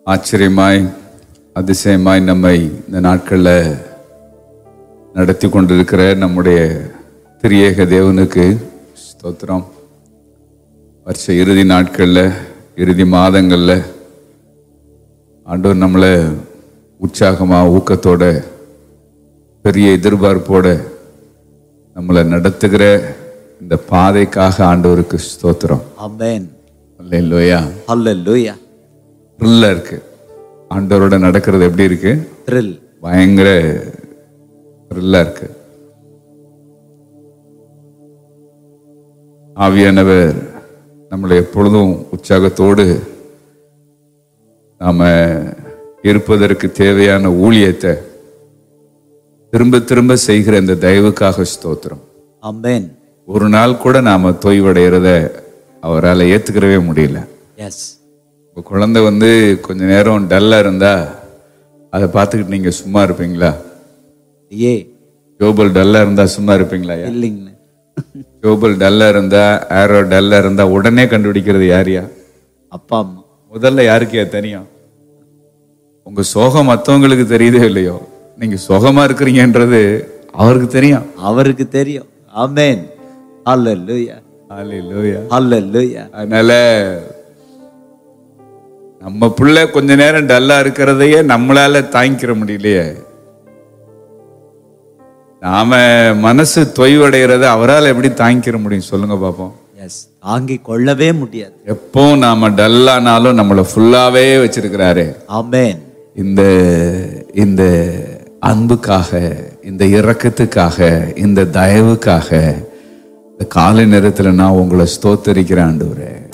ஆச்சரியமாய் அதிசயமாய் நம்மை இந்த நாட்களில் நடத்தி கொண்டிருக்கிற நம்முடைய திரியேக தேவனுக்கு ஸ்தோத்திரம் வருஷ இறுதி நாட்களில் இறுதி மாதங்களில் ஆண்டவர் நம்மளை உற்சாகமாக ஊக்கத்தோட பெரிய எதிர்பார்ப்போட நம்மளை நடத்துகிற இந்த பாதைக்காக ஆண்டவருக்கு ஸ்தோத்திரம் Amen. இல்லையா Hallelujah. த்ரில்லாக இருக்கு ஆண்டவரோட நடக்கிறது எப்படி இருக்கு Thrill. பயங்கர த்ரில்லாக இருக்கு ஆவியானவர் நம்மளை எப்பொழுதும் உற்சாகத்தோடு நாம இருப்பதற்கு தேவையான ஊழியத்தை திரும்ப திரும்ப செய்கிற இந்த தயவுக்காக ஸ்தோத்திரம் Amen. ஒரு நாள் கூட நாம தொய்வடைகிறத அவரால் ஏத்துக்கிறவே முடியல Yes. இப்போ குழந்தை வந்து கொஞ்ச நேரம் டல்லாக இருந்தா அதை பார்த்துக்கிட்டு நீங்க சும்மா இருப்பீங்களா ஏ ஜோபல் டல்லாக இருந்தா சும்மா இருப்பீங்களா ஐயா? இல்லைங்கண்ணே ஜோபல் டல்லாக இருந்தா ஆரோ டல்லாக இருந்தா உடனே கண்டுபிடிக்கிறது யாரையா அப்பா அம்மா முதல்ல யாருக்கே தெரியும் உங்க சோகம் மற்றவங்களுக்கு தெரியுதே இல்லையோ நீங்க சுகமா இருக்கிறீங்கன்றது அவருக்கு தெரியும் அவருக்கு தெரியும் ஆமென் Hallelujah. Hallelujah. Hallelujah. அதனால நம்ம பிள்ளை கொஞ்ச நேரம் டல்லா இருக்கிறதையே நம்மளால தாங்கிக்கிற முடியலையே நாம மனசு தொய்வடைகிறத அவரால் எப்படி தாங்கிக்கிற முடியும் சொல்லுங்க பாப்போம் எஸ் தாங்கிக் கொள்ளவே முடியாது எப்போ நாம டல்லானாலும் நம்மளை ஃபுல்லாவே வச்சிருக்கிறாரு ஆமென் இந்த இந்த அன்புக்காக இந்த இரக்கத்துக்காக இந்த தயவுக்காக இந்த காலை நேரத்துல நான் உங்களை ஸ்தோத்தரிக்கிறேன் ஆண்டவரே